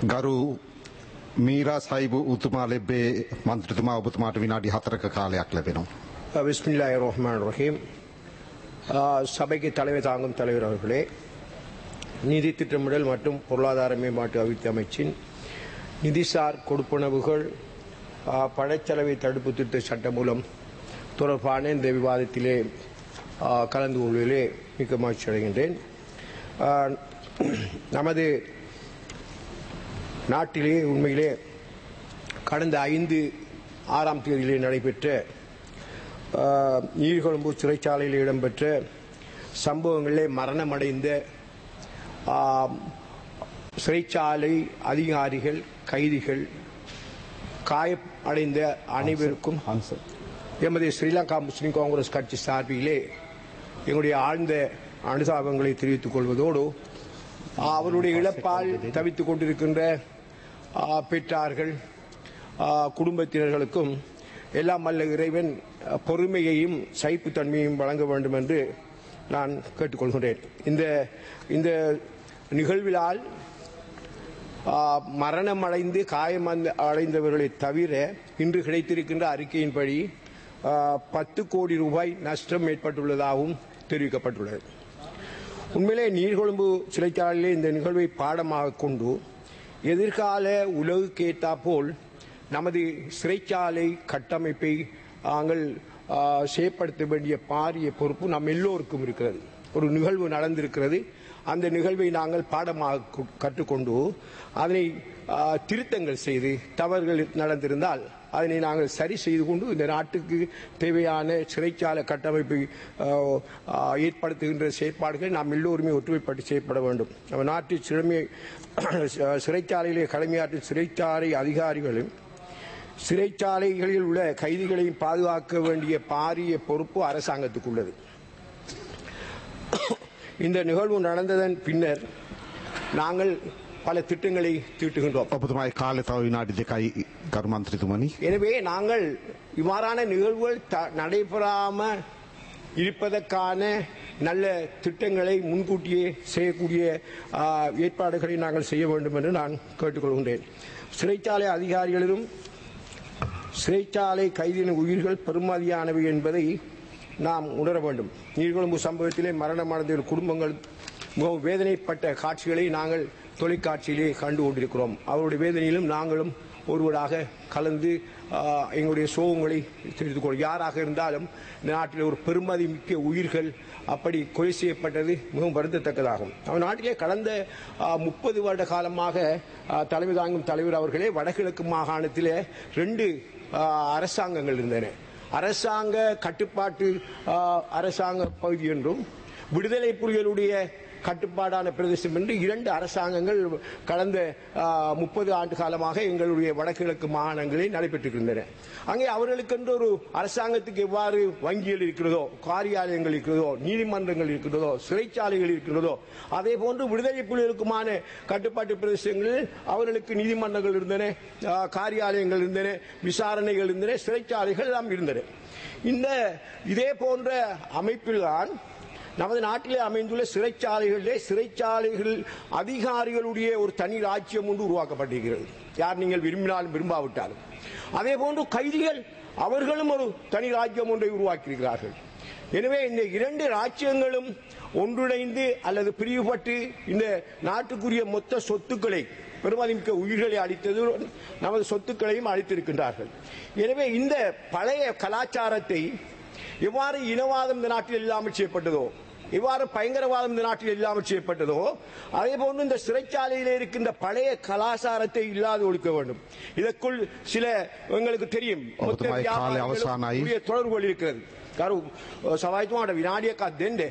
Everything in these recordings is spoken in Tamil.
ගරු මීරා සයිබ උතුමා ලෙබ්බේ මන්ත්‍රතුමා ඔබතුමාට විනාඩි හතරක කාලයක් ලැබෙනවා. பிஸ்மில்லாஹ் ரஹ்மான் ரஹீம் ஆஹ், சபைக்கு தலைமை தாங்கும் தலைவர் அவர்களே நிதி திட்டமிடல் மற்றும் பொருளாதார மேம்பாட்டு அபிவிருத்தி அமைச்சின் நிதிசார் கொடுப்பனவுகள் ஆஹ், பணச்செலவை தடுப்பு திட்ட சட்ட மூலம் தொடர்பான இந்த விவாதத்திலே ஆஹ், கலந்து கொள்வதிலே மிக்க மகிழ்ச்சி அடைகின்றேன் ஆஹ், நமது நாட்டிலே உண்மையிலே கடந்த ஐந்து ஆறாம் தேதியிலே நடைபெற்ற ஆஹ், நீர்கொழும்பு சிறைச்சாலையில் இடம்பெற்ற சம்பவங்களிலே மரணமடைந்த ஆம், சிறைச்சாலை அதிகாரிகள் கைதிகள் காயமடைந்த அனைவருக்கும் எமது ஸ்ரீலங்கா முஸ்லிம் காங்கிரஸ் கட்சி சார்பிலே எங்களுடைய ஆழ்ந்த அனுதாபங்களை தெரிவித்துக் கொள்வதோடு அவருடைய இழப்பால் தவித்துக் கொண்டிருக்கின்ற ஆ, பெற்றார்கள் ஆ, குடும்பத்தினர்களுக்கும் எல்லாம் வல்ல இறைவன் அ, பொறுமையையும் சகிப்புத்தன்மையையும் வழங்க வேண்டும் என்று நான் கேட்டுக்கொள்கிறேன் இந்த இந்த நிகழ்வினால் ஆ, மரணம் அடைந்து காயம் அடைந்த- அடைந்தவர்களை தவிர இன்று கிடைத்திருக்கின்ற அறிக்கையின்படி ஆ, பத்து கோடி ரூபாய் நஷ்டம் ஏற்பட்டுள்ளதாகவும் தெரிவிக்கப்பட்டுள்ளது உண்மையிலே நீர்கொழும்பு சிறைச்சாலையிலே இந்த நிகழ்வை பாடமாக கொண்டு எதிர்கால உலகுக்கு ஏற்றாற்போல் நமது சிறைச்சாலை கட்டமைப்பை நாங்கள் ஆ, செயற்படுத்த வேண்டிய பாரிய பொறுப்பு நம் எல்லோருக்கும் இருக்கிறது ஒரு நிகழ்வு நடந்திருக்கிறது அந்த நிகழ்வை நாங்கள் பாடமாக கு- கற்றுக்கொண்டு அதனை ஆ, திருத்தங்கள் செய்து தவறுகள் நடந்திருந்தால் அதனை நாங்கள் சரி செய்து கொண்டு இந்த நாட்டுக்கு தேவையான சிறைச்சாலை கட்டமைப்பை ஆ, ஆ, ஏற்படுத்துகின்ற செயற்பாடுகளை நாம் எல்லோருமே ஒற்றுமைப்பட்டு செயற்பட வேண்டும் நம்ம நாட்டு சிறுமி சிறைச்சாலையிலே கடமையாற்றும் சிறைச்சாலை அதிகாரிகளும் சிறைச்சாலைகளில் உள்ள கைதிகளையும் பாதுகாக்க வேண்டிய பாரிய பொறுப்பு அரசாங்கத்துக்கு உள்ளது இந்த நிகழ்வு நடந்ததன் பின்னர் நாங்கள் பல திட்டங்களை தீட்டுகின்றோம் ඔබතුමයි කාලෙ තව විනාඩි දෙකයි ගරු මන්ත්‍රතුමනි. எனவே நாங்கள் இவ்வாறான நிகழ்வுகள் த- நடைபெறாம இருப்பதற்கான நல்ல திட்டங்களை முன்கூட்டியே செய்யக்கூடிய ஆ, ஏற்பாடுகளை நாங்கள் செய்ய வேண்டும் என்று நான் கேட்டுக்கொள்கின்றேன் சிறைச்சாலை அதிகாரிகளிலும் சிறைச்சாலை கைதியின் உயிர்கள் பெருமதியானவை என்பதை நாம் உணர வேண்டும் நீர்கொழும்பு சம்பவத்திலே மரணமடைந்த குடும்பங்கள் மிகவும் வேதனைப்பட்ட காட்சிகளை நாங்கள் தொலைக்காட்சியிலே கண்டு கொண்டிருக்கிறோம் அவருடைய வேதனையிலும் நாங்களும் ஒருவராக கலந்து ஆஹ், எங்களுடைய சோகங்களை தெரிவித்துக் கொள்வோம் யாராக இருந்தாலும் இந்த நாட்டில் ஒரு பெருமதி மிக்க உயிர்கள் அப்படி கொலை செய்யப்பட்டது மிகவும் வருந்தத்தக்கதாகும் நம்ம நாட்டிலே கடந்த முப்பது வருட காலமாக ஆஹ், தலைமை தாங்கும் தலைவர் அவர்களே வடகிழக்கு மாகாணத்திலே ரெண்டு ஆஹ், அரசாங்கங்கள் இருந்தன அரசாங்க கட்டுப்பாட்டு ஆஹ், அரசாங்க பகுதி என்றும் விடுதலை புலிகளுடைய கட்டுப்பாடான பிரதேசம் என்று இரண்டு அரசாங்கங்கள் கடந்த முப்பது ஆண்டு காலமாக எங்களுடைய வடகிழக்கு மாகாணங்களில் நடைபெற்றிருக்கின்றன அங்கே அவர்களுக்கென்று ஒரு அரசாங்கத்துக்கு எவ்வாறு வங்கிகள் இருக்கிறதோ காரியாலயங்கள் இருக்கிறதோ நீதிமன்றங்கள் இருக்கிறதோ சிறைச்சாலைகள் இருக்கிறதோ அதே போன்று விடுதலை புலிகளுக்குமான கட்டுப்பாட்டு பிரதேசங்களில் அவர்களுக்கு நீதிமன்றங்கள் இருந்தன ஆ, காரியாலயங்கள் இருந்தன விசாரணைகள் இருந்தன சிறைச்சாலைகள் எல்லாம் இருந்தன இந்த இதே போன்ற அமைப்பில்தான் நமது நாட்டிலே அமைந்துள்ள சிறைச்சாலைகளிலே சிறைச்சாலைகள் அதிகாரிகளுடைய ஒரு தனி ராஜ்யம் ஒன்று உருவாக்கப்பட்டிருக்கிறது யார் நீங்கள் விரும்பினாலும் விரும்பாவிட்டாலும் அதே போன்று கைதிகள் அவர்களும் ஒரு தனி ராஜ்யம் ஒன்றை உருவாக்கியிருக்கிறார்கள் எனவே இந்த இரண்டு ராஜ்யங்களும் ஒன்றிணைந்து அல்லது பிரிவுபட்டு இந்த நாட்டுக்குரிய மொத்த சொத்துக்களை பெருமதிமிக்க உயிர்களை அளித்தது நமது சொத்துக்களையும் அளித்திருக்கின்றார்கள் எனவே இந்த பழைய கலாச்சாரத்தை எவ்வாறு இனவாதம் இந்த நாட்டில் இல்லாமல் செய்யப்பட்டதோ எவ்வாறு பயங்கரவாதம் இந்த நாட்டில் இல்லாமல் செய்யப்பட்டதோ அதே போன்று இந்த சிறைச்சாலையில் இருக்கின்ற பழைய கலாச்சாரத்தை இல்லாது ஒழிக்க வேண்டும் இதற்குள் சில உங்களுக்கு தெரியும் மொத்த ඔබතුමායි කාලය வியாபாரிகளும் අවසానයි. உரிய தொடர்புகள் இருக்கிறது கரு சவாய்த்துமாட வினாடியக்கா தெண்டு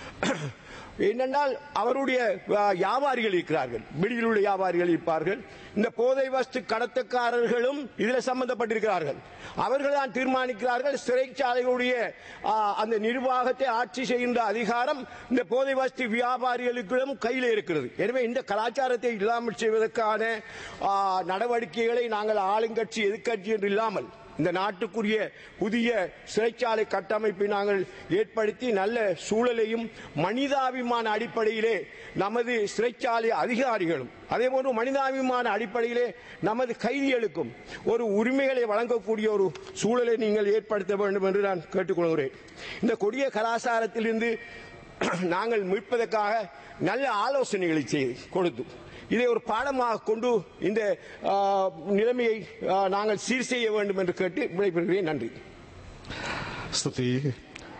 என்னென்றால் அவருடைய அஹ், வியாபாரிகள் இருக்கிறார்கள் வெளியில் உள்ள வியாபாரிகள் இருப்பார்கள் இந்த போதை வஸ்து கடத்தக்காரர்களும் இதில் சம்பந்தப்பட்டிருக்கிறார்கள் அவர்கள் தான் தீர்மானிக்கிறார்கள் சிறைச்சாலைகளுடைய அஹ், அந்த நிர்வாகத்தை ஆட்சி செய்கின்ற அதிகாரம் இந்த போதை வஸ்து வியாபாரிகளுக்கும் கையில் இருக்கிறது எனவே இந்த கலாச்சாரத்தை இல்லாமல் செய்வதற்கான அஹ், நடவடிக்கைகளை நாங்கள் ஆளுங்கட்சி எதிர்க்கட்சி என்று இல்லாமல் இந்த நாட்டுக்குரிய புதிய சிறைச்சாலை கட்டமைப்பை நாங்கள் ஏற்படுத்தி நல்ல சூழலையும் மனிதாபிமான அடிப்படையிலே நமது சிறைச்சாலை அதிகாரிகளும் அதே போன்று மனிதாபிமான அடிப்படையிலே நமது கைதிகளுக்கும் ஒரு உரிமைகளை வழங்கக்கூடிய ஒரு சூழலை நீங்கள் ஏற்படுத்த வேண்டும் என்று நான் கேட்டுக்கொள்கிறேன் இந்த கொடிய கலாச்சாரத்திலிருந்து நாங்கள் மீட்பதற்காக நல்ல ஆலோசனைகளை செய்து கொடுத்து இதை ஒரு பாடமாக கொண்டு இந்த ஆ, நிலைமையை ஆ, நாங்கள் சீர் செய்ய வேண்டும் என்று கேட்டு விடைபெறுகிறேன் நன்றி ස්තුතියි